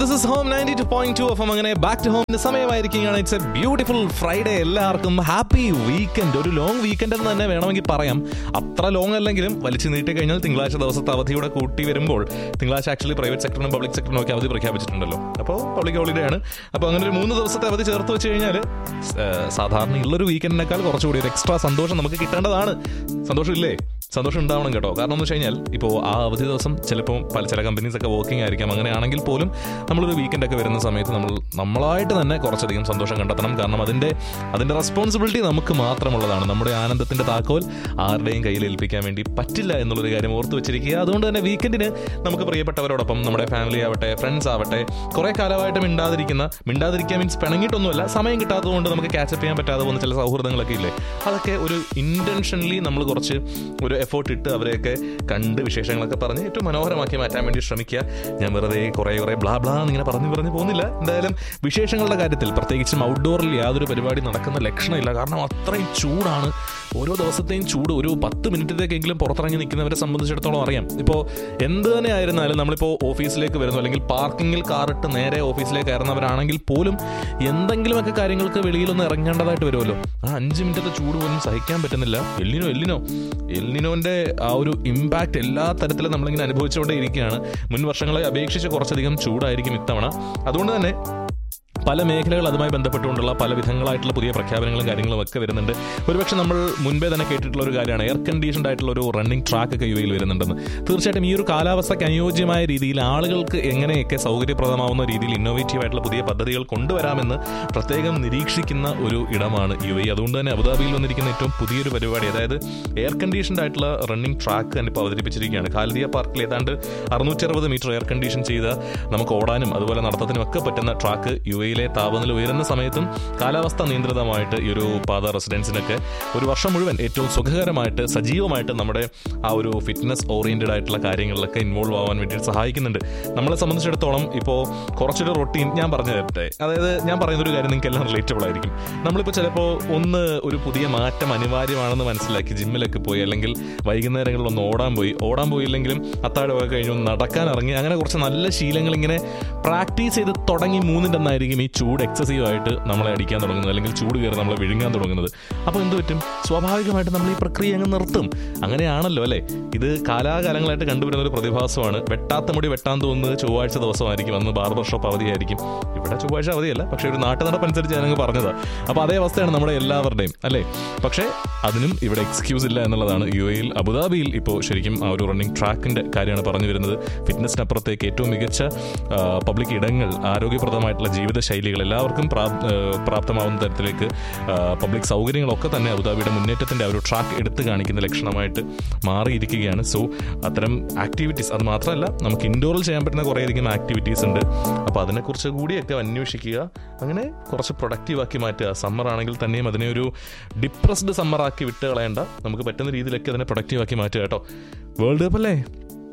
This is home ninety two point two F അങ്ങനെ back to ഹോമിന്റെ സമയമായിരിക്കുകയാണ് it's a beautiful Friday എല്ലാവർക്കും happy weekend ഒരു long weekend എന്ന് തന്നെ വേണമെങ്കിൽ പറയാം അത്ര ലോങ് അല്ലെങ്കിലും വലിച്ചു നീട്ടി കഴിഞ്ഞാൽ തിങ്കളാഴ്ച ദിവസത്തെ അവധിയുടെ കൂട്ടി വരുമ്പോൾ തിങ്കളാഴ്ച ആക്ച്വലി പ്രൈവറ്റ് സെക്ടറിനും പബ്ലിക് സെക്ടറിനും ഒക്കെ അവധി പ്രഖ്യാപിച്ചിട്ടുണ്ടല്ലോ അപ്പോൾ പബ്ലിക് ഹോളിഡേ ആണ് അപ്പോൾ അങ്ങനെ ഒരു മൂന്ന് ദിവസത്തെ അവധി ചേർത്ത് വെച്ച് കഴിഞ്ഞാൽ സാധാരണ ഉള്ളൊരു വീക്കെൻഡിനേക്കാൾ കുറച്ചുകൂടി ഒരു എക്സ്ട്രാ സന്തോഷം നമുക്ക് കിട്ടേണ്ടതാണ് സന്തോഷം ഇല്ലേ സന്തോഷം ഉണ്ടാവണം കേട്ടോ കാരണം എന്ന് വെച്ച് കഴിഞ്ഞാൽ ഇപ്പോൾ ആ അവധി ദിവസം ചിലപ്പോൾ പല ചില കമ്പനീസ് ഒക്കെ വർക്കിംഗ് ആയിരിക്കാം അങ്ങനെയാണെങ്കിൽ പോലും നമ്മളൊരു വീക്കെൻഡ് ഒക്കെ വരുന്ന സമയത്ത് നമ്മൾ നമ്മളായിട്ട് തന്നെ കുറച്ചധികം സന്തോഷം കണ്ടെത്തണം കാരണം അതിൻ്റെ അതിൻ്റെ റെസ്പോൺസിബിലിറ്റി നമുക്ക് മാത്രമുള്ളതാണ് നമ്മുടെ ആനന്ദത്തിൻ്റെ താക്കോൽ ആരുടെയും കയ്യിൽ ഏൽപ്പിക്കാൻ വേണ്ടി പറ്റില്ല എന്നുള്ളൊരു കാര്യം ഓർത്ത് വെച്ചിരിക്കുക അതുകൊണ്ട് തന്നെ വീക്കെൻഡിന് നമുക്ക് പ്രിയപ്പെട്ടവരോടൊപ്പം നമ്മുടെ ഫാമിലി ആവട്ടെ ഫ്രണ്ട്സ് ആവട്ടെ കുറേ കാലമായിട്ട് മിണ്ടാതിരിക്കുന്ന മിണ്ടാതിരിക്കാൻ മീൻസ് പിണങ്ങിയിട്ടൊന്നുമല്ല സമയം കിട്ടാത്തതുകൊണ്ട് നമുക്ക് ക്യാച്ചപ്പ് ചെയ്യാൻ പറ്റാതെ പോകുന്ന ചില സൗഹൃദങ്ങളൊക്കെ ഇല്ലേ അതൊക്കെ ഒരു ഇൻറ്റൻഷനലി നമ്മൾ കുറച്ച് ഒരു എഫേർട്ട് ഇട്ട് അവരെയൊക്കെ കണ്ട് വിശേഷങ്ങളൊക്കെ പറഞ്ഞ് ഏറ്റവും മനോഹരമാക്കി മാറ്റാൻ വേണ്ടി ശ്രമിക്കുക ഞാൻ വെറുതെ കുറേ കുറേ ബ്ലാ ബ്ലാ എന്നിങ്ങനെ പറഞ്ഞു പറഞ്ഞ് പോകുന്നില്ല എന്തായാലും വിശേഷങ്ങളുടെ കാര്യത്തിൽ പ്രത്യേകിച്ചും ഔട്ട്ഡോറിൽ യാതൊരു പരിപാടി നടക്കുന്ന ലക്ഷണമില്ല കാരണം അത്രയും ചൂടാണ് ഓരോ ദിവസത്തെയും ചൂട് ഒരു പത്ത് മിനിറ്റത്തേക്കെങ്കിലും പുറത്തിറങ്ങി നിൽക്കുന്നവരെ സംബന്ധിച്ചിടത്തോളം അറിയാം ഇപ്പോൾ എന്ത് തന്നെ ആയിരുന്നാലും നമ്മളിപ്പോൾ ഓഫീസിലേക്ക് വരുന്നു അല്ലെങ്കിൽ പാർക്കിങ്ങിൽ കാറിട്ട് നേരെ ഓഫീസിലേക്ക് കയറുന്നവരാണെങ്കിൽ പോലും എന്തെങ്കിലുമൊക്കെ കാര്യങ്ങൾക്ക് വെളിയിലൊന്ന് ഇറങ്ങേണ്ടതായിട്ട് വരുമല്ലോ ആ അഞ്ച് മിനിറ്റത്തെ ചൂട് പോലും സഹിക്കാൻ പറ്റുന്നില്ല എല്ലിനോ എല്ലിനോ എല്ലിനോന്റെ ആ ഒരു ഇമ്പാക്റ്റ് എല്ലാ തരത്തിലും നമ്മളിങ്ങനെ അനുഭവിച്ചുകൊണ്ടേ ഇരിക്കുകയാണ് മുൻ വർഷങ്ങളെ അപേക്ഷിച്ച് കുറച്ചധികം ചൂടായിരിക്കും ഇത്തവണ അതുകൊണ്ട് തന്നെ പല മേഖലകൾ അതുമായി ബന്ധപ്പെട്ടുകൊണ്ടുള്ള പല വിധങ്ങളായിട്ടുള്ള പുതിയ പ്രഖ്യാപനങ്ങളും കാര്യങ്ങളും ഒക്കെ വരുന്നുണ്ട് ഒരുപക്ഷെ നമ്മൾ മുൻപേ തന്നെ കേട്ടിട്ടുള്ള ഒരു കാര്യമാണ് എയർ കണ്ടീഷൻഡ് ആയിട്ടുള്ള ഒരു റണ്ണിംഗ് ട്രാക്ക് ഒക്കെ യു എയിൽ വരുന്നുണ്ടെന്ന് തീർച്ചയായിട്ടും ഈ ഒരു കാലാവസ്ഥയ്ക്ക് അനുയോജ്യമായ രീതിയിൽ ആളുകൾക്ക് എങ്ങനെയൊക്കെ സൗകര്യപ്രദമാവുന്ന രീതിയിൽ ഇന്നോവേറ്റീവ് ആയിട്ടുള്ള പുതിയ പദ്ധതികൾ കൊണ്ടുവരാമെന്ന് പ്രത്യേകം നിരീക്ഷിക്കുന്ന ഒരു ഇടമാണ് യു എ അതുകൊണ്ട് തന്നെ അബുദാബിയിൽ വന്നിരിക്കുന്ന ഏറ്റവും പുതിയൊരു പരിപാടി അതായത് എയർ കണ്ടീഷൻഡ് ആയിട്ടുള്ള റണ്ണിംഗ് ട്രാക്ക് തന്നെ ഇപ്പോൾ അവതരിപ്പിച്ചിരിക്കുകയാണ് ഖാലിദിയ പാർക്കിൽ ഏതാണ്ട് അറുന്നൂറ്റി അറുപത് മീറ്റർ എയർ കണ്ടീഷൻ ചെയ്ത നമുക്ക് ഓടാനും അതുപോലെ നടത്തത്തിനും ഒക്കെ പറ്റുന്ന ട്രാക്ക് യു എയിലെ താപനില ഉയരുന്ന സമയത്തും കാലാവസ്ഥ നിയന്ത്രിതമായിട്ട് ഈ ഒരു പാത റെസിഡൻസിനൊക്കെ ഒരു വർഷം മുഴുവൻ ഏറ്റവും സുഖകരമായിട്ട് സജീവമായിട്ട് നമ്മുടെ ആ ഒരു ഫിറ്റ്നസ് ഓറിയന്റഡ് ആയിട്ടുള്ള കാര്യങ്ങളിലൊക്കെ ഇൻവോൾവ് ആവാൻ വേണ്ടിയിട്ട് സഹായിക്കുന്നുണ്ട് നമ്മളെ സംബന്ധിച്ചിടത്തോളം ഇപ്പോൾ കുറച്ചൊരു റൊട്ടീൻ ഞാൻ പറഞ്ഞു തരട്ടെ അതായത് ഞാൻ പറയുന്ന ഒരു കാര്യം നിങ്ങൾക്ക് എല്ലാം റിലേറ്റബിൾ ആയിരിക്കും നമ്മളിപ്പോൾ ചിലപ്പോൾ ഒന്ന് ഒരു പുതിയ മാറ്റം അനിവാര്യമാണെന്ന് മനസ്സിലാക്കി ജിമ്മിലൊക്കെ പോയി അല്ലെങ്കിൽ വൈകുന്നേരങ്ങളിൽ ഒന്ന് ഓടാൻ പോയി ഓടാൻ പോയില്ലെങ്കിലും അത്താഴമൊക്കെ കഴിഞ്ഞ് ഒന്ന് നടക്കാൻ ഇറങ്ങി അങ്ങനെ കുറച്ച് നല്ല ശീലങ്ങൾ ഇങ്ങനെ പ്രാക്ടീസ് ചെയ്ത് തുടങ്ങി മൂന്നിൻ്റെ ഒന്നായിരിക്കും ഈ ചൂട് എക്സസീവ് ആയിട്ട് നമ്മളെ അടിക്കാൻ തുടങ്ങുന്നത് അല്ലെങ്കിൽ ചൂട് കയറി നമ്മളെ വിഴുങ്ങാൻ തുടങ്ങുന്നത് അപ്പോൾ എന്ത് പറ്റും സ്വാഭാവികമായിട്ട് നമ്മൾ ഈ പ്രക്രിയ അങ്ങ് നിർത്തും അങ്ങനെയാണല്ലോ അല്ലേ ഇത് കാലാകാലങ്ങളായിട്ട് കണ്ടുവരുന്ന ഒരു പ്രതിഭാസമാണ് വെട്ടാത്ത മുടി വെട്ടാൻ തോന്നുന്നത് ചൊവ്വാഴ്ച ദിവസമായിരിക്കും അന്ന് ബാർബർ ഷോപ്പ് അവധിയായിരിക്കും ഇവിടെ ചൊവ്വാഴ്ച അവധിയല്ല പക്ഷേ ഒരു നാട്ടു നടപ്പനുസരിച്ച് ഞാനങ്ങ് പറഞ്ഞത് അപ്പോൾ അതേ അവസ്ഥയാണ് നമ്മുടെ എല്ലാവരുടെയും അല്ലേ പക്ഷേ അതിനും ഇവിടെ എക്സ്ക്യൂസ് ഇല്ല എന്നുള്ളതാണ് യു എയിൽ അബുദാബിയിൽ ഇപ്പോൾ ശരിക്കും ആ ഒരു റണ്ണിങ് ട്രാക്കിൻ്റെ കാര്യമാണ് പറഞ്ഞു വരുന്നത് ഫിറ്റ്നസിനപ്പുറത്തേക്ക് ഏറ്റവും മികച്ച പബ്ലിക് ഇടങ്ങൾ ആരോഗ്യപ്രദമായിട്ടുള്ള ജീവിതശൈലികൾ എല്ലാവർക്കും പ്രാപ്തമാവുന്ന തരത്തിലേക്ക് പബ്ലിക് സൗകര്യങ്ങളൊക്കെ തന്നെ അബുദാബിയുടെ മുന്നേറ്റത്തിൻ്റെ ആ ഒരു ട്രാക്ക് എടുത്തു കാണിക്കുന്ന ലക്ഷണമായിട്ട് മാറിയിരിക്കുകയാണ് സോ അത്തരം ആക്ടിവിറ്റീസ് അത് മാത്രമല്ല നമുക്ക് ഇൻഡോറിൽ ചെയ്യാൻ പറ്റുന്ന കുറേയധികം ആക്ടിവിറ്റീസ് ഉണ്ട് അപ്പോൾ അതിനെക്കുറിച്ച് കൂടിയൊക്കെ അന്വേഷിക്കുക അങ്ങനെ കുറച്ച് പ്രൊഡക്റ്റീവാക്കി മാറ്റുക സമ്മർ ആണെങ്കിൽ തന്നെയും അതിനെ ഒരു ഡിപ്രസ്ഡ് സമ്മറാക്കി വിട്ട് കളയേണ്ട നമുക്ക് പറ്റുന്ന രീതിയിലൊക്കെ അതിനെ പ്രൊഡക്റ്റീവാക്കി മാറ്റുക കേട്ടോ വേൾഡ് കപ്പ് അല്ലേ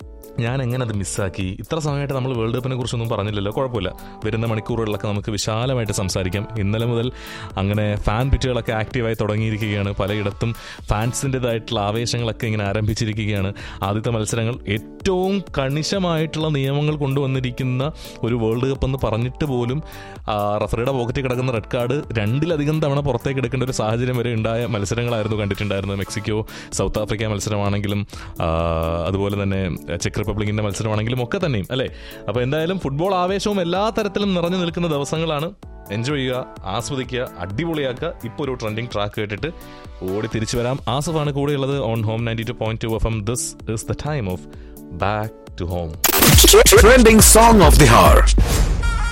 ഞാൻ എങ്ങനെ അത് മിസ്സാക്കി ഇത്ര സമയമായിട്ട് നമ്മൾ വേൾഡ് കപ്പിനെ കുറിച്ചൊന്നും പറഞ്ഞില്ലല്ലോ കുഴപ്പമില്ല വരുന്ന മണിക്കൂറുകളിലൊക്കെ നമുക്ക് വിശാലമായിട്ട് സംസാരിക്കാം ഇന്നലെ മുതൽ അങ്ങനെ ഫാൻ പിറ്റുകളൊക്കെ ആക്റ്റീവായി തുടങ്ങിയിരിക്കുകയാണ് പലയിടത്തും ഫാൻസിൻ്റെതായിട്ടുള്ള ആവേശങ്ങളൊക്കെ ഇങ്ങനെ ആരംഭിച്ചിരിക്കുകയാണ് ആദ്യത്തെ മത്സരങ്ങൾ ഏറ്റവും കണിശമായിട്ടുള്ള നിയമങ്ങൾ കൊണ്ടുവന്നിരിക്കുന്ന ഒരു വേൾഡ് കപ്പ് എന്ന് പറഞ്ഞിട്ട് പോലും റഫറിയുടെ പോക്കറ്റിൽ കിടക്കുന്ന റെഡ് കാർഡ് രണ്ടിലധികം തവണ പുറത്തേക്ക് എടുക്കേണ്ട ഒരു സാഹചര്യം വരെ ഉണ്ടായ മത്സരങ്ങളായിരുന്നു കണ്ടിട്ടുണ്ടായിരുന്നത് മെക്സിക്കോ സൗത്ത് ആഫ്രിക്ക മത്സരമാണെങ്കിലും അതുപോലെ തന്നെ ചെക്ക് റിപ്പബ്ലിക്കിന്റെ മത്സരമാണെങ്കിലും ഒക്കെ തന്നെയും അല്ലേ അപ്പോൾ എന്തായാലും ഫുട്ബോൾ ആവേശവും എല്ലാ തരത്തിലും നിറഞ്ഞു നിൽക്കുന്ന ദിവസങ്ങളാണ് എൻജോയ് ചെയ്യുക ആസ്വദിക്കുക അടിപൊളിയാക്കുക ഇപ്പോൾ ഒരു ട്രെൻഡിങ് ട്രാക്ക് കേട്ടിട്ട് ഓടി തിരിച്ചു വരാം ആസഫാണ് കൂടെയുള്ളത് on home ninety two point two F M this is the time of back to home Trending song of the hour.